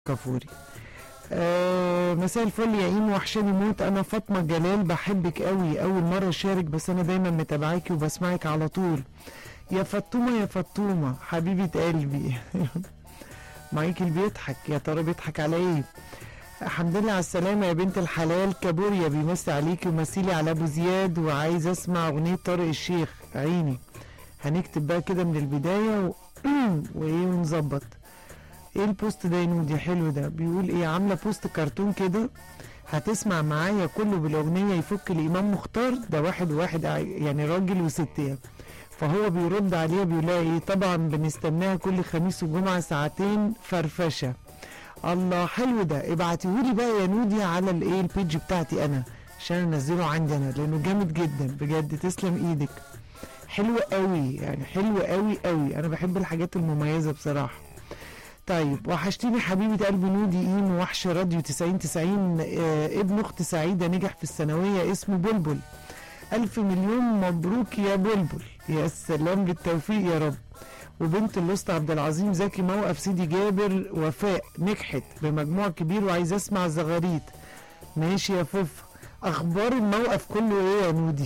كفوري آه مساء الفل يا ايم وحشاني موت انا فاطمه جلال بحبك قوي اول مره اشارك بس انا دايما متابعاكي وبسمعك على طول يا فطومه يا فطومه حبيبه قلبي مايكل بيضحك يا ترى بيضحك على ايه الحمد لله على السلامة يا بنت الحلال كابوريا بيمسي عليكي ومسيلي على ابو زياد وعايز اسمع اغنية طارق الشيخ عيني هنكتب بقى كده من البداية و... وايه ونظبط ايه البوست ده يا نودي حلو ده بيقول ايه عاملة بوست كرتون كده هتسمع معايا كله بالاغنية يفك الامام مختار ده واحد وواحد ع- يعني راجل وست يعني فهو بيرد عليها بيقول لها ايه طبعا بنستناها كل خميس وجمعة ساعتين فرفشة الله حلو ده ابعتيهولي بقى يا نودي على الايه البيج بتاعتي انا عشان انزله عندي انا لانه جامد جدا بجد تسلم ايدك حلو قوي يعني حلو قوي قوي انا بحب الحاجات المميزه بصراحه طيب وحشتيني حبيبه قلبي نودي ايم وحش راديو 90 90 آه ابن اخت سعيده نجح في الثانويه اسمه بلبل الف مليون مبروك يا بلبل يا سلام بالتوفيق يا رب وبنت الوسطى عبد العظيم زكي موقف سيدي جابر وفاء نجحت بمجموع كبير وعايز اسمع زغاريت ماشي يا فوف اخبار الموقف كله ايه يا نودي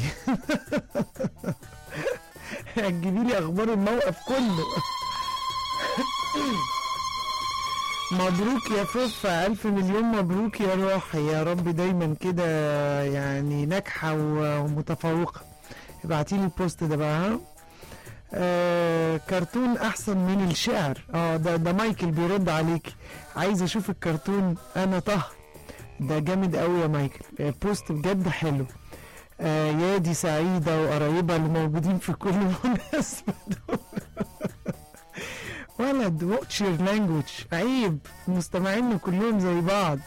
هتجيبي لي اخبار الموقف كله مبروك يا فوف الف مليون مبروك يا روحي يا رب دايما كده يعني ناجحه و- ومتفوقه ابعتي لي البوست ده بقى ها آه كرتون احسن من الشعر اه ده ده مايكل بيرد عليك عايز اشوف الكرتون انا طه ده جامد قوي يا مايكل آه بوست بجد حلو آه يا دي سعيده وقرايبها اللي موجودين في كل مناسبه دول ولد واتش يور لانجوج عيب مستمعين كلهم زي بعض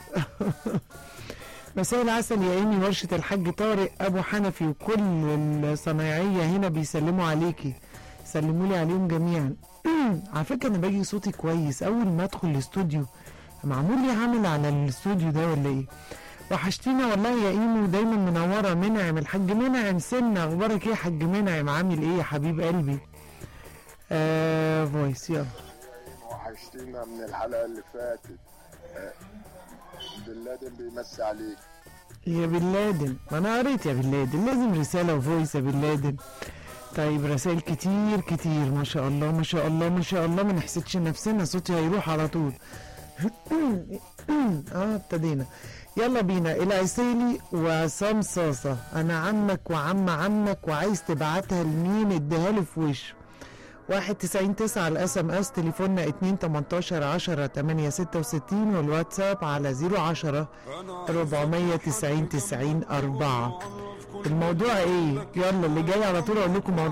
مساء العسل يا ايمي ورشة الحاج طارق ابو حنفي وكل الصنايعية هنا بيسلموا عليكي سلموا لي عليهم جميعا على فكرة انا باجي صوتي كويس اول ما ادخل الاستوديو معمول لي عامل على الاستوديو ده ولا ايه وحشتينا والله يا ايمي ودايما منورة منعم الحاج منعم سنة اخبارك ايه يا حاج منعم عامل ايه يا حبيب قلبي آه فويس يلا وحشتينا من الحلقة اللي فاتت آه، بن لادن بيمسي عليك يا بن لادن ما انا قريت يا بن لادن لازم رساله وفويس يا بن لادن طيب رسائل كتير كتير ما شاء الله ما شاء الله ما شاء الله ما نحسدش نفسنا صوتي هيروح على طول اه ابتدينا يلا بينا العسيلي وعصام صاصة انا عمك وعم عمك وعايز تبعتها لمين اديها له في وشه واحد تسعين تسعة على الاس ام اس تليفوننا اتنين تمنتاشر عشرة تمانية ستة وستين والواتساب على زيرو عشرة ربعمية تسعين تسعين أربعة الموضوع ايه يلا اللي جاي على طول اقول لكم موضوع